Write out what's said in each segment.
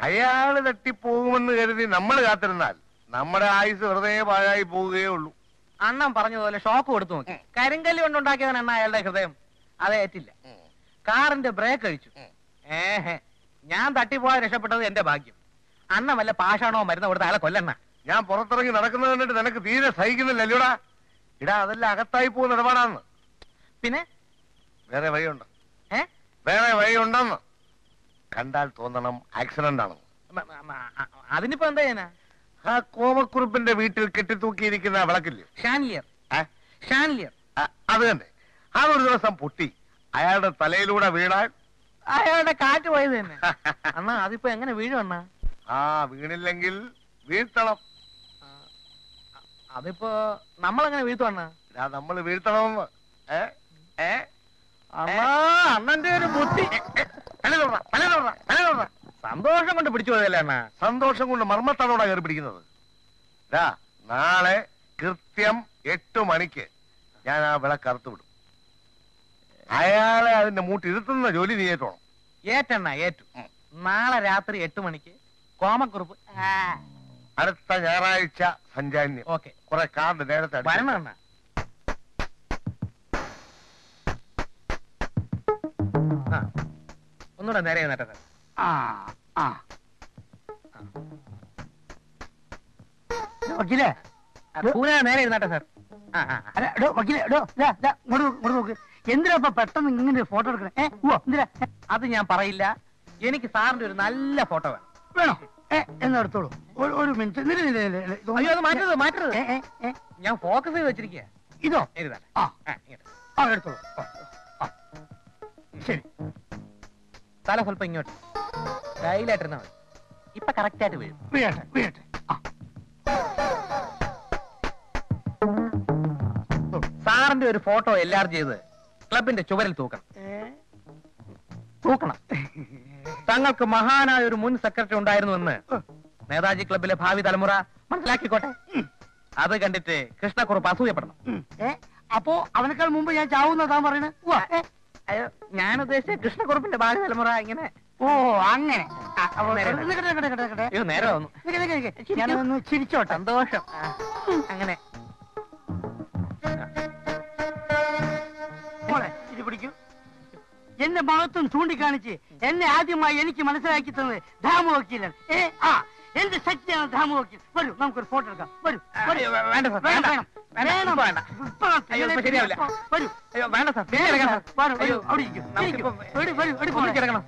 അയാള് തട്ടിപ്പോകുമെന്ന് കരുതി നമ്മൾ കാത്തിരുന്നാൽ നമ്മുടെ ആയുസ് വെറുതെ പാഴായി പോവുകയേ ഉള്ളൂ അണ്ണൻ പറഞ്ഞതുപോലെ ഷോക്ക് കൊടുത്തു നോക്കി കരിങ്കല്ല് കൊണ്ടുണ്ടാക്കിയതാണ് അണ്ണ അയാളുടെ ഹൃദയം അത് ഏറ്റില്ല കാറിന്റെ ബ്രേക്ക് അഴിച്ചു ഏഹേ ഞാൻ തട്ടിപ്പോയാൽ രക്ഷപ്പെട്ടത് എന്റെ ഭാഗ്യം അണ്ണ വല്ല പാഷാണോ മരുന്ന് കൊടുത്ത അയാളെ കൊല്ലണ്ണ ഞാൻ പുറത്തിറങ്ങി നടക്കുന്നത് കണ്ടിട്ട് നിനക്ക് തീരെ സഹിക്കുന്നില്ലല്ലോടാ ഇടാ അതെല്ലാം അകത്തായി പോകുന്ന ഇടപാടാന്ന് പിന്നെ വേറെ വഴിയുണ്ട് ഏ വേറെ വഴിയുണ്ടെന്ന് കണ്ടാൽ തോന്നണം ആക്സിഡന്റ് ആണെന്ന് മ- മ- മ- അ- അതിനിപ്പോ എന്താ ചെയ്യാനാ ആ കോമക്കുറുപ്പിന്റെ വീട്ടിൽ കെട്ടിത്തൂക്കിയിരിക്കുന്ന ആ വിളക്കില്ലേ ഷാൻലിയർ ഏ? ഷാൻലിയർ ആ, അത് തന്നെ അതൊരു ദിവസം പൊട്ടി അയാളുടെ തലയിലൂടെ വീണാൽ അയാളുടെ കാറ്റ് പോയത് തന്നെ അണ്ണാ അതിപ്പോ എങ്ങനെ വീഴും അണ്ണാ ആ വീണില്ലെങ്കിൽ വീഴ്ത്തണം അതിപ്പോ നമ്മളെങ്ങനെ വീഴ്ത്തും അണ്ണാ ഇതാ നമ്മൾ വീഴ്ത്തണമെന്ന് ഏ ഏ അണ്ണാ അണ്ണന്റെ ഒരു ബുദ്ധി തല തൊട, തല തൊട, തല തൊട. സന്തോഷം കൊണ്ട് പിടിച്ചു പോയതല്ലേ അണ്ണാ സന്തോഷം കൊണ്ട് മർമ്മത്താണോടാ കയറി പിടിക്കുന്നത് ദാ നാളെ കൃത്യം എട്ട് മണിക്ക് ഞാൻ ആ വിളക്ക് അറുത്ത് വിടും അയാളെ അതിന്റെ മൂട്ടിരുത്തുന്ന ജോലി നീ ഏറ്റോണം ഏറ്റണ്ണ ഏറ്റു നാളെ രാത്രി എട്ട് മണിക്ക് കോമക്കുറുപ്പ് അടുത്ത ഞായറാഴ്ച സഞ്ചാന്യം ഓക്കെ കുറെ കാർഡ് നേരത്തെ അടിച്ച് വരണം അണ്ണ ആ ഒന്നുകൂടെ നേരെ നേട്ടെ സാർ ആ ആ വക്കീലേ പൂന നേരെ ഇരുന്നാട്ടെ സാർ ആ ആ ആ. അല്ല എടോ വക്കീലേ എടോ ദാ, ദാ, ഇങ്ങോട്ട് നോക്ക്, ഇങ്ങോട്ട് നോക്ക് എന്തിനാ ഇപ്പൊ പെട്ടെന്ന് ഇങ്ങനെ ഒരു ഫോട്ടോ എടുക്കണേ ഏ ഓ എന്തിനാ ഏ, അത് ഞാൻ പറയില്ല എനിക്ക് സാറിന്റെ ഒരു നല്ല ഫോട്ടോ വേണം വേണോ ഏ എന്നാ എടുത്തോളൂ ഒരു- ഒരു മിനിറ്റ് നില നില നില നില. ഇതൊന്ന് അയ്യോ അത് മാറ്റരുത് മാറ്റരുത് ഏ, ഏ, ഏ, ഞാൻ ഫോക്കസ് ചെയ്ത് വെച്ചിരിക്കുക ഇതോ എഴുതാട്ടെ ആ ആ, ഇങ്ങോട്ട്. ആ എടുത്തോളൂ ആ, ആ. ശരി തല സ്വല്പം ഇങ്ങോട്ട് കയ്യിലായിട്ടിരുന്നാ മതി ഇപ്പൊ കറക്റ്റ് ആയിട്ട് വീഴും വീഴട്ടെ വീഴട്ടെ ആ സാറിന്റെ ഒരു ഫോട്ടോ എല്ലാവരും ചെയ്ത് ക്ലബിന്റെ ചുവരിൽ തൂക്കണം തൂക്കണം തങ്ങൾക്ക് മഹാനായ ഒരു മുൻ സെക്രട്ടറി ഉണ്ടായിരുന്നുവെന്ന് നേതാജി ക്ലബിലെ ഭാവി തലമുറ മനസ്സിലാക്കിക്കോട്ടെ അത് കണ്ടിട്ട് കൃഷ്ണക്കുറുപ്പ് അസൂയപ്പെടണം ഉം. ഏ അപ്പോ അവനേക്കാൾ മുമ്പ് ഞാൻ ചാവുന്നതാ പറയണത് ഉവ്വ, ഏ, അയ്യോ ഞാൻ ഉദ്ദേശിച്ച കൃഷ്ണക്കുറുപ്പിന്റെ ഭാവി തലമുറ ഇങ്ങനെ ഓ അങ്ങനെ ആ, അപ്പൊ നേരെ നിക്കട്ടെ, നിക്കട്ടെ, നിക്കട്ടെ, നിക്കട്ടെ. അയ്യോ നേരെ വന്നു നിക്ക്, നിക്ക്, നിക്ക്. ഞാനൊന്ന് ചിരിച്ചോട്ടെ സന്തോഷം ആ, അങ്ങനെ മോളെ ഇത് പിടിക്കൂ എന്റെ മഹത്വം ചൂണ്ടിക്കാണിച്ച് എന്നെ ആദ്യമായി എനിക്ക് മനസ്സിലാക്കി തന്നത് ധാമു വക്കീലൻ ഏ ആ എന്റെ ശക്തിയാണ് ധാമു വക്കീൽ വരൂ നമുക്കൊരു ഫോട്ടോ എടുക്കാം വരൂ വരൂ. അയ്യോ, വേ- വേണ്ട സാർ, വേണം, വേണ്ട. വേണം. വേണ്ട, വേണം. ഇപ്പൊ വേണ്ട. ഇപ്പൊ അയ്യോ, ഇപ്പൊ ശരിയാവില്ല. വരൂ അയ്യോ വേണ്ട സാർ വേണം ഇരിക്കണം സാർ. സാർ. വരൂ, വരൂ, അയ്യോ, അവിടെ ഇരിക്കൂ. നമുക്കിപ്പോ ഇരിക്കൂ. വരൂ, വരൂ, വരൂ, മോളെ. ഒന്നിച്ചിറങ്ങണം.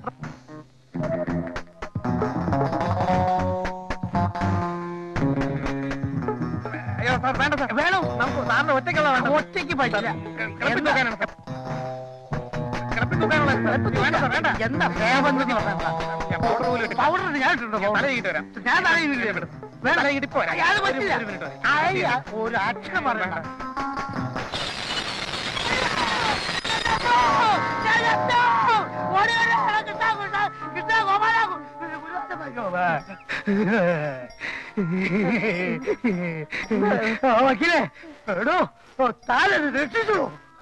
അയ്യോ സാർ വേണ്ട സാർ വേണം നമുക്ക് സാറിന്റെ ഒറ്റയ്ക്കുള്ള വേണ്ട ഒറ്റയ്ക്ക് പറ്റില്ല കിടപ്പിൽ തൂക്കാനാണ് സാർ കിടപ്പിൽ തൂക്കാനുള്ള സാർ. വേണ്ട സാർ വേണ്ട എന്താ സേവനം എന്ന് പറഞ്ഞാ? ഞാൻ പൗഡർ പോലും ഇട്ടില്ല. പൗഡർ ഞാൻ ഇട്ടിട്ടുണ്ടോ ഞാൻ പൗഡർ? തല ചീകിട്ട് വരാം ഞാൻ തലയിൽ വേണ്ട. തല ചീകിട്ട് ഇപ്പൊ വരാം. അത് പറ്റില്ല ഒരു മിനിറ്റ് മതി. അയ്യ, ഒരു അക്ഷരം പറയണ്ട വക്കീലേ എടോ താലൊരു രക്ഷിച്ചു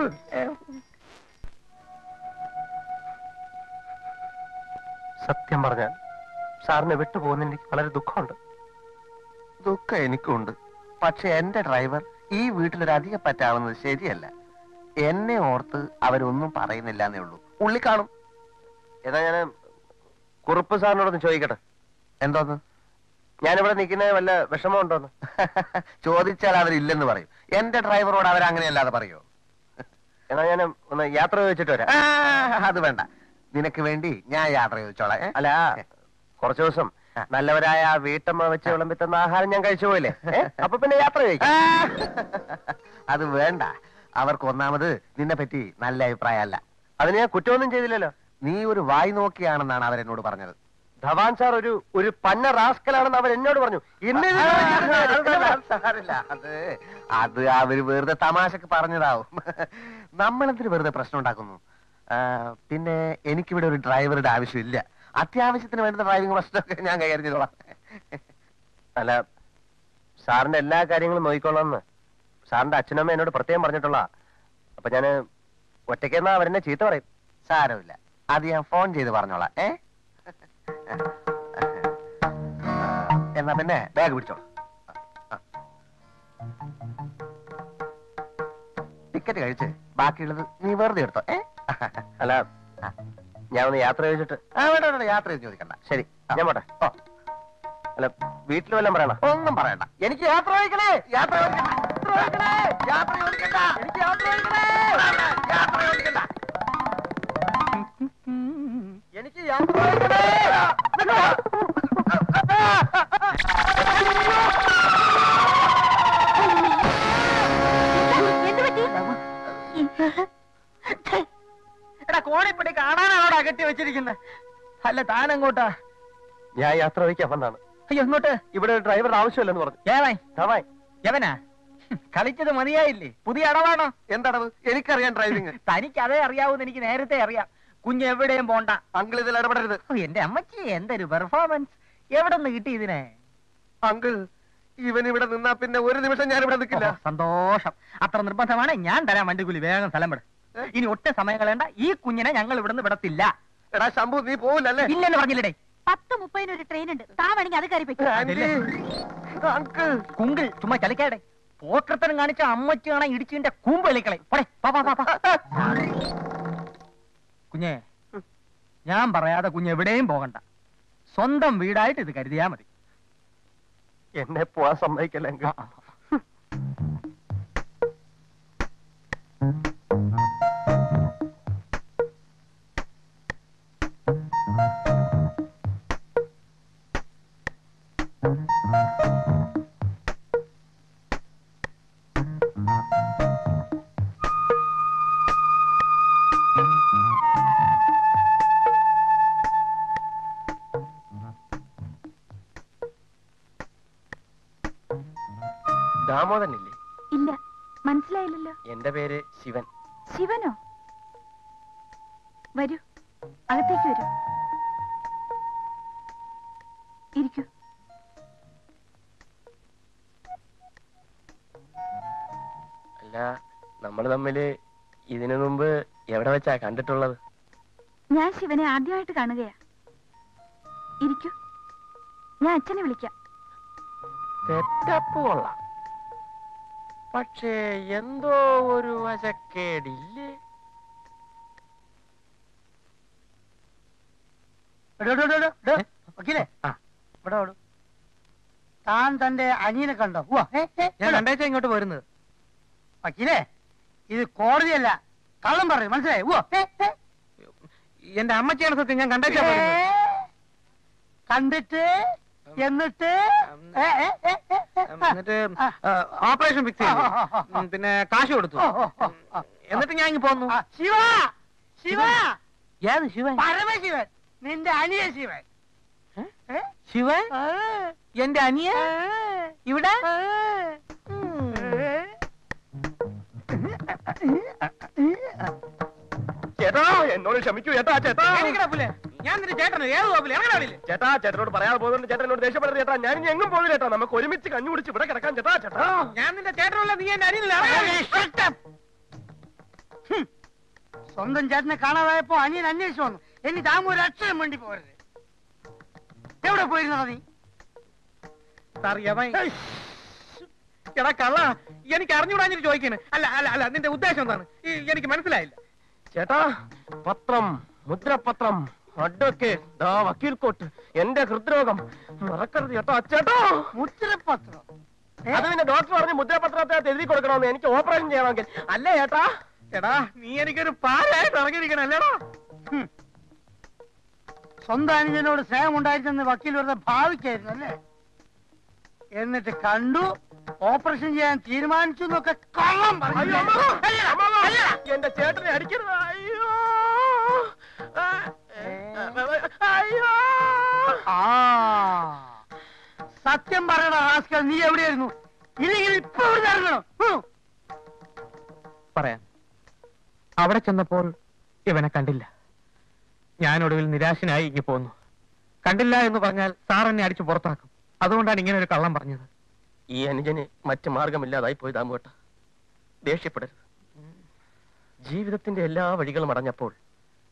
സത്യം പറഞ്ഞാൽ സാറിനെ വിട്ടുപോകുന്ന എനിക്ക് വളരെ ദുഃഖമുണ്ട് ദുഃഖം എനിക്കുണ്ട് പക്ഷെ എന്റെ ഡ്രൈവർ ഈ വീട്ടിലൊരു അധികം പറ്റാവുന്നത് ശരിയല്ല എന്നെ ഓർത്ത് അവരൊന്നും പറയുന്നില്ല എന്നേ ഉള്ളൂ ഉള്ളി കാണും ഏതാ ഞാൻ കുറുപ്പ് സാറിനോടൊന്ന് ചോദിക്കട്ടെ എന്തോന്ന് ഞാനിവിടെ നിൽക്കുന്ന വല്ല വിഷമം ഉണ്ടോന്ന് ചോദിച്ചാൽ അവരില്ലെന്ന് പറയും എന്റെ ഡ്രൈവറോട് അവരങ്ങനെയല്ലാതെ പറയോ എന്നാ ഞാൻ ഒന്ന് യാത്ര ചോദിച്ചിട്ട് വരാം ആ, അത് വേണ്ട നിനക്ക് വേണ്ടി ഞാൻ യാത്ര ചോദിച്ചോളാം ഏ? അല്ല കുറച്ചു ദിവസം നല്ലവരായ ആ വീട്ടമ്മ വെച്ച് വിളമ്പി തന്ന ആഹാരം ഞാൻ കഴിച്ചു പോയില്ലേ ഏ? അപ്പൊ പിന്നെ യാത്ര ആ, ചോദിക്കാം അത് വേണ്ട അവർക്ക് ഒന്നാമത് നിന്നെ പറ്റി നല്ല അഭിപ്രായമല്ല അതിന് ഞാൻ കുറ്റമൊന്നും ചെയ്തില്ലല്ലോ നീ ഒരു വായി നോക്കിയാണെന്നാണ് അവരെന്നോട് പറഞ്ഞത് ധവാൻ സാർ ഒരു ഒരു പന്ന റാസ്കലാണെന്ന് അവർ എന്നോട് പറഞ്ഞു ഇന്ന് ഇത് അത് സാരമില്ല. അത് അത് അവര് വെറുതെ തമാശക്ക് പറഞ്ഞതാവും നമ്മളെന്തിന് വെറുതെ പ്രശ്നം ഉണ്ടാക്കുന്നു ആ, പിന്നെ എനിക്കിവിടെ ഒരു ഡ്രൈവറുടെ ആവശ്യമില്ല അത്യാവശ്യത്തിന് വേണ്ട ഡ്രൈവിംഗ് പ്രശ്നമൊക്കെ ഞാൻ കൈകാര്യം ചെയ്തോളാം അല്ല സാറിന്റെ എല്ലാ കാര്യങ്ങളും നോക്കിക്കോളാന്ന് സാറിന്റെ അച്ഛനമ്മ എന്നോട് പ്രത്യേകം പറഞ്ഞിട്ടുള്ള അപ്പൊ ഞാന് ഒറ്റയ്ക്കെന്നാ അവരെന്നെ ചീത്ത പറയും സാരമില്ല അത് ഞാൻ ഫോൺ ചെയ്ത് പറഞ്ഞോളാം ഏ എന്നാ പിന്നെ ബാഗ് പിടിച്ചോളൂ ടിക്കറ്റ് കഴിച്ച് ബാക്കിയുള്ളത് നീ വെറുതെ എടുത്തോ ഏ അല്ല ഞാൻ ഒന്ന് യാത്ര ചോദിച്ചിട്ട് ആ വേണ്ട വേണ്ട യാത്ര ചെയ്ത് ചോദിക്കണ്ട ശരി ആ. ഞാൻ പോട്ടെ ഓ അല്ല വീട്ടിൽ വല്ലതും പറയണം ഒന്നും പറയണ്ട എനിക്ക് യാത്ര ചോദിക്കണേ യാത്ര ചോദിക്കണ്ട യാത്ര ചോദിക്കണേ യാത്ര ചോദിക്കണ്ട എനിക്ക് യാത്ര ചോദിക്കണേ യാത്ര ചോദിക്കണ്ട എനിക്ക് യാത്ര ചോദിക്കണേ എടാ കോണിപ്പടി കാണാനാണോടാ കെട്ടി വെച്ചിരിക്കുന്നത് അല്ല താനെങ്ങോട്ടാ ഞാൻ യാത്ര ചോദിക്കാൻ വന്നാണ് അയ്യോ ഇങ്ങോട്ട് ഇവിടെ ഒരു ഡ്രൈവറുടെ ആവശ്യമില്ലെന്ന് പറഞ്ഞു ഏവായി ദാവായ് യവനാ കളിച്ചത് മതിയായില്ലേ പുതിയ അടവാണോ എന്താണത് എനിക്കറിയാം ഡ്രൈവിംഗ് തനിക്ക് അതേ അറിയാവൂന്ന് എനിക്ക് നേരത്തെ അറിയാം കുഞ്ഞ് എവിടെയും പോണ്ട അങ്കിൾ ഇതിൽ ഇടപെടരുത് ഓ, എന്റെ അമ്മച്ചി എന്തൊരു പെർഫോമൻസ് എവിടെ നിന്ന് കിട്ടി ഇതിനെ അങ്കിൾ ഇവൻ ഇവിടെ നിന്നാ പിന്നെ ഒരു നിമിഷം ഞാൻ ഇവിടെ നിൽക്കില്ല ഓ, സന്തോഷം അത്ര നിർബന്ധമാണ് ഞാൻ തരാം വണ്ടിക്കൂലി വേഗം സ്ഥലം വിട് ഇനി ഒട്ടും സമയം കളയണ്ട ഈ കുഞ്ഞിനെ ഞങ്ങൾ ഇവിടുന്ന് വിടത്തില്ല എടാ ശംഭു നീ പോവില്ലല്ലേ ഇല്ലെന്ന് പറഞ്ഞില്ലേ പത്ത് മുപ്പതിന് ഒരു ട്രെയിൻ ഉണ്ട് താ വേണമെങ്കിൽ അത് കയറി പറ്റും ആന്റി അങ്കിൾ കുങ്കിൾ ചുമ്മാ ചലിക്കാടെ പോക്കർത്തനം കാണിച്ച അമ്മച്ചി കാണാൻ ഇടിച്ചിന്റെ കൂമ്പ് കളിക്കളെ പോടെ പാ, പാ, പാ, പാ. കുഞ്ഞേ ഞാൻ പറയാതെ കുഞ്ഞ് എവിടെയും പോകണ്ട സ്വന്തം വീടായിട്ട് ഇത് കരുതിയാ മതി എന്നെ പോവാൻ സമ്മതിക്കല്ല അങ്കിൾ ആ, ആ. ദാമോദരനില്ലേ ഇല്ല മനസ്സിലായില്ലല്ലോ എന്റെ പേര് ശിവൻ ശിവനോ വരൂ അകത്തേക്ക് വരൂ ഇരിക്കൂ അല്ല നമ്മൾ തമ്മില് ഇതിനു മുമ്പ് എവിടെ വെച്ചാ കണ്ടിട്ടുള്ളത് ഞാൻ ശിവനെ ആദ്യമായിട്ട് കാണുകയാ ഇരിക്കൂ ഞാൻ അച്ഛനെ വിളിക്കാം തെറ്റപ്പ് കൊള്ളാം പക്ഷേ എന്തോ ഒരു വശക്കേടില്ലേ എടോ, എടോ, എടോ, എടോ. വക്കീലേ ആ. ഇവിടെ ഓടും താൻ തന്റെ അനിയനെ കണ്ടോ ഉവ്വ, ഏ, ഏ, ഞാൻ എടോ. രണ്ടാഴ്ച ഇങ്ങോട്ട് പോരുന്നത് വക്കീലേ ഇത് കോടതിയല്ല കള്ളം പറയും മനസ്സിലായി ഉവ്വ, ഏ, ഏ. എന്റെ അമ്മച്ചിയാണ് സത്യം ഞാൻ കണ്ടാഴ്ച പോരുന്നത് ഏ, കണ്ടിട്ട് എന്നിട്ട് ഏ, ഏ, ഏ, ഏ, ഏ, ആ. എന്നിട്ട് ആ. ഓപ്പറേഷൻ ഫിക്സ് ചെയ്തു ആ, ആ, ആ, ആ. ഉം, പിന്നെ കാശ് കൊടുത്തു ഓ, ഓ, ഓ, ഓ. എന്നിട്ട് ഞാൻ ഇങ്ങ് പോന്നു ആ, ശിവ ശിവ ഏത് ശിവൻ പരമശിവൻ നിന്റെ അനിയ ശിവൻ ഏ? ശിവൻ ആ, എന്റെ അനിയ ആ, ഇവിടെ ആ. ചേട്ടാ എന്നോട് ക്ഷമിക്കൂ ചേട്ടാ ചേട്ടാ എണീക്കടാ പുല്ലേ. ഞാൻ നിന്റെ ചേട്ടന് ഏത് കോപ്പില്ല എങ്ങനെ വിളില്ലേ ചേട്ടാ ചേട്ടനോട് പറയാതെ പോകുന്നുണ്ട് ചേട്ടൻ എന്നോട് ദേഷ്യപ്പെടരുത് ചേട്ടാ ഞാൻ ഇനി എങ്ങും പോകുന്നില്ല ചേട്ടാ നമുക്ക് ഒരുമിച്ച് കഞ്ഞു കുടിച്ച് ഇവിടെ കിടക്കാം ചേട്ടാ ചേട്ടാ ഞാൻ നിന്റെ ചേട്ടനല്ല നീ എന്റെ അനിയനല്ല ഏയ്, shut up. ഹും. സ്വന്തം ചേട്ടനെ കാണാതായപ്പോ അനിയൻ അന്വേഷിച്ചു വന്നു ഇനി താമ ഒരു അക്ഷരം വേണ്ടി പോകരുത് എവിടെ പോയിരുന്നോ നീ അറിയാമേ എടാ കള്ള എനിക്ക് അറിഞ്ഞുകൂടാഞ്ഞിട്ട് ചോദിക്കാണ് അല്ല അല്ല അല്ല നിന്റെ ഉദ്ദേശം എന്താണ് ഈ എനിക്ക് മനസ്സിലായില്ല ചേട്ടാ പത്രം മുദ്രപത്രം അഡ്വക്കേറ്റ് ദാ വക്കീൽ കോട്ട് എന്റെ ഹൃദ്രോഗം മറക്കരുത് ചേട്ടാ ചേട്ടാ മുദ്രപത്രം ഏ? അത് പിന്നെ ഡോക്ടർ പറഞ്ഞ് മുദ്രപത്രത്തെ എഴുതി കൊടുക്കണമെന്ന് എനിക്ക് ഓപ്പറേഷൻ ചെയ്യണമെങ്കിൽ അല്ലേ ചേട്ടാ എടാ നീ എനിക്കൊരു പാരായിട്ട് ഇറങ്ങിയിരിക്കണം അല്ലേടാ ഹും. സ്വന്തം അനുജനോട് സ്നേഹം ഉണ്ടായിരുന്നെന്ന് വക്കീൽ വെറുതെ ഭാവിക്കായിരുന്നു അല്ലേ എന്നിട്ട് കണ്ടു ഓപ്പറേഷൻ ചെയ്യാൻ തീരുമാനിച്ചു എന്നൊക്കെ കള്ളം പറഞ്ഞു. അയ്യോ, അമ്മാവ! അല്ല, അമ്മാവ! അല്ല. എന്റെ ചേട്ടനെ അടിക്കരുത് അയ്യോ ആ, അയ്യോ ആ സത്യം പറയണ റാസ്കൽ നീ എവിടെയായിരുന്നു ഇല്ലെങ്കിൽ ഇപ്പൊ ഇവിടെ ഇറങ്ങണം ഹും. പറയാം അവിടെ ചെന്നപ്പോൾ ഇവനെ കണ്ടില്ല ഞാൻ ഒടുവിൽ നിരാശനായി ഇങ്ങി പോന്നു കണ്ടില്ല എന്ന് പറഞ്ഞാൽ സാർ എന്നെ അടിച്ചു പുറത്താക്കും അതുകൊണ്ടാണ് ഇങ്ങനെ ഒരു കള്ളം പറഞ്ഞത് ഈ അനുജന് മറ്റു മാർഗമില്ലാതായി പോയി ദാമുവേട്ട ദേഷ്യപ്പെടരുത് ജീവിതത്തിന്റെ എല്ലാ വഴികളും അടഞ്ഞപ്പോൾ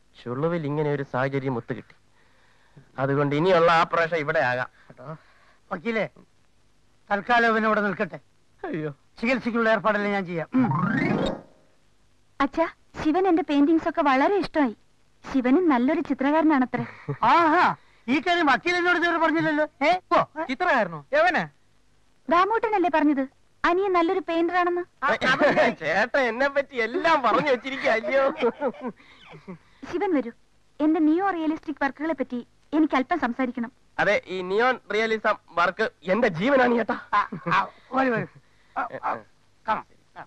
ചുളുവിൽ ഇങ്ങനെ ഒരു സാഹചര്യം ഒത്തുകിട്ടി അതുകൊണ്ട് ഇനിയുള്ള ആ പ്രേക്ഷ ഇവിടെ ആകാം വക്കീലേ തൽക്കാലം ഇവൻ ഇവിടെ നിൽക്കട്ടെ അയ്യോ ചികിത്സയ്ക്കുള്ള ഏർപ്പാടെല്ലാം ഞാൻ ചെയ്യാം ഉം. അച്ഛാ ശിവൻ എന്റെ പെയിന്റിങ്സ് ഒക്കെ വളരെ ഇഷ്ടമായി ശിവനും നല്ലൊരു ചിത്രകാരനാണത്രേ ആഹാ ഈ കാര്യം വക്കീൽ എന്നോട് ഇതുവരെ പറഞ്ഞില്ലല്ലോ ഏ ഓ ഏ? ചിത്രകാരനോ എവനെ ദാമൂട്ടനല്ലേ പറഞ്ഞത് അനിയൻ നല്ലൊരു പെയിന്റർ ആണെന്ന് ചേട്ടൻ എന്നെ പറ്റി എല്ലാം പറഞ്ഞു വെച്ചിരിക്കുക അല്ലയോ ശിവൻ വരൂ എന്റെ നിയോ റിയലിസ്റ്റിക് വർക്കുകളെ പറ്റി എനിക്ക് അല്പം സംസാരിക്കണം അതെ ഈ നിയോൺ റിയലിസം വർക്ക് എന്റെ ജീവനാണ് ചേട്ടാ ആ, ആ, വരൂ വരൂ ആ, ആ, come on. ആ.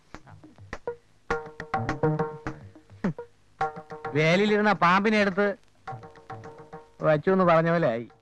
വേലിയിലിരുന്ന പാമ്പിനെ എടുത്ത് വച്ചു എന്ന് പറഞ്ഞ പോലെ ആയി